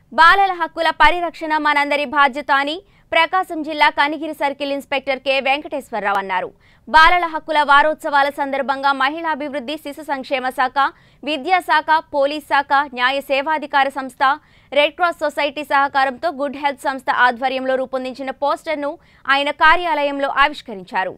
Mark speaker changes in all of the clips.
Speaker 1: బాలల హక్కుల పరిరక్షణ మనందరి బాధ్యత అని ప్రకాశం జిల్లా Kanigiri circle inspector K Venkateswara Rao అన్నారు బాలల హక్కుల వారోత్సవాల సందర్భంగా మహిళాభివృద్ధి శిశు సంక్షేమ శాఖ విద్యాశాఖ పోలీస్ శాఖ న్యాయ సేవాధికార సంస్థ రెడ్ క్రాస్ సొసైటీ సహకారంతో గుడ్ హెల్త్ సంస్థ ఆధ్వర్యంలో రూపొందించిన పోస్టర్ను ఆయన కార్యాలయంలో ఆవిష్కరించారు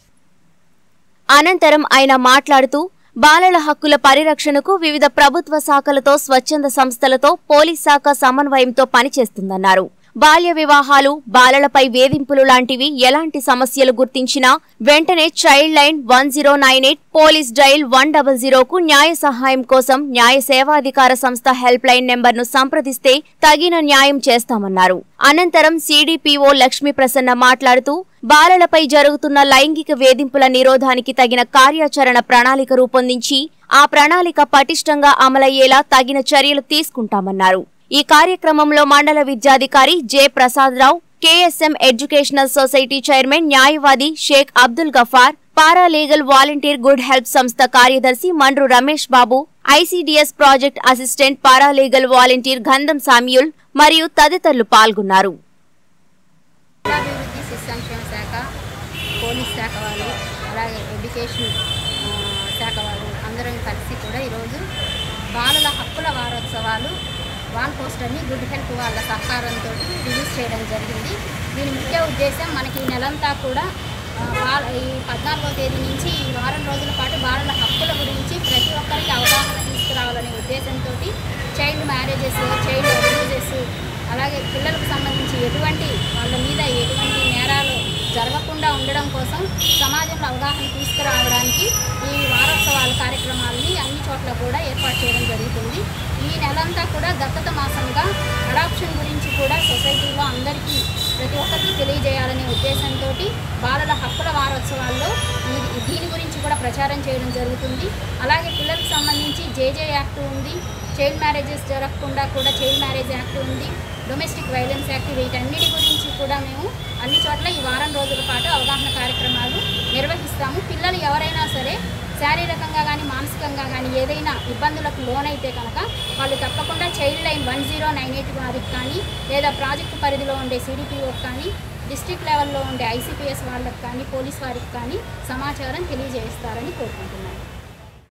Speaker 1: అనంతరం ఆయన మాట్లాడుతూ బాలల హక్కుల పరిరక్షణకు వివిధ ప్రభుత్వ శాఖలతో స్వచ్ఛంద సంస్థలతో పోలీస్ శాఖ సమన్వయంతో పనిచేస్తుందన్నారు బాల్య వివాహాలు బాలలపై వేధింపులు లాంటివి ఎలాంటి సమస్యలు గుర్తించినా వెంటనే child line one zero nine eight police dial one double జీరోకు న్యాయ సహాయం కోసం న్యాయ సేవాధికార సంస్థ హెల్ప్ లైన్ నెంబర్ను సంప్రదిస్తే తగిన న్యాయం చేస్తామన్నారు అనంతరం సిడిపిఓ లక్ష్మీ ప్రసన్న మాట్లాడుతూ బాలలపై జరుగుతున్న లైంగిక వేధింపుల నిరోధానికి తగిన కార్యాచరణ ప్రణాళిక రూపొందించి ఆ ప్రణాళిక పటిష్టంగా అమలయ్యేలా తగిన చర్యలు తీసుకుంటామన్నారు ఈ కార్యక్రమంలో మండల విద్యాధికారి J Prasada Rao KSM educational society chairman న్యాయవాది Shaik Abdul Gafar paralegal volunteer good help సంస్థ కార్యదర్శి Mandru Ramesh Babu ICDS project assistant paralegal volunteer Gandham Samuel మరియు తదితరులు పాల్గొన్నారు
Speaker 2: అభివృద్ధి శిశు సంక్షేమ శాఖ పోలీస్ శాఖ వాళ్ళు అలాగే ఎడ్యుకేషన్ ఆ, శాఖ వాళ్ళు అందరం కలిసి కూడా ఈరోజు బాలల హక్కుల వారోత్సవాలు వాల్ పోస్టర్ని గుడ్ హెల్ప్ వాళ్ళ సహకారంతో రిలీజ్ చేయడం జరిగింది దీని ముఖ్య ఉద్దేశం మనకి ఈ నెలంతా కూడా ఆ, బాల ఈ పద్నాలుగో తేదీ నుంచి ఈ వారం రోజుల పాటు బాలల హక్కుల గురించి ప్రతి ఒక్కరికి అవగాహన తీసుకురావాలనే ఉద్దేశంతో చైల్డ్ మ్యారేజెస్ చైల్డ్ అబ్యూజెస్ అలాగే పిల్లలకు సంబంధించి ఎటువంటి వాళ్ళ మీద ఎటువంటి నేరాలు జరగకుండా ఉండడం కోసం సమాజంలో అవగాహన తీసుకురావడానికి ఈ వారోత్సవాల కార్యక్రమాలని అన్ని చోట్ల కూడా ఏర్పాటు చేయడం జరుగుతుంది ఈ నెలంతా కూడా దత్తత మాసంగా అడాప్షన్ గురించి కూడా సొసైటీలో అందరికీ ప్రతి ఒక్కరికి తెలియజేయాలనే ఉద్దేశంతో బాలల హక్కుల వారోత్సవాల్లో ఈ దీని గురించి కూడా ప్రచారం చేయడం జరుగుతుంది అలాగే పిల్లలకు సంబంధించి జేజే యాక్ట్ ఉంది చైల్డ్ మ్యారేజెస్ జరగకుండా కూడా చైల్డ్ మ్యారేజ్ యాక్ట్ ఉంది డొమెస్టిక్ వైలెన్స్ యాక్ట్ వీటన్నిటి గురించి కూడా మేము అన్ని చోట్ల ఈ వారం రోజుల పాటు అవగాహన కార్యక్రమాలు నిర్వహిస్తాము పిల్లలు ఎవరైనా సరే శారీరకంగా కానీ మానసికంగా కానీ ఏదైనా ఇబ్బందులకు లోనైతే కనుక వాళ్ళు తప్పకుండా child line one zero nine eight వారికి కానీ లేదా ప్రాజెక్టు పరిధిలో ఉండే సిడిపిఓకి కానీ డిస్ట్రిక్ట్ లెవెల్లో ఉండే ఐసీపీఎస్ వాళ్ళకి కానీ పోలీస్ వారికి కానీ సమాచారం తెలియజేస్తారని కోరుకుంటున్నాను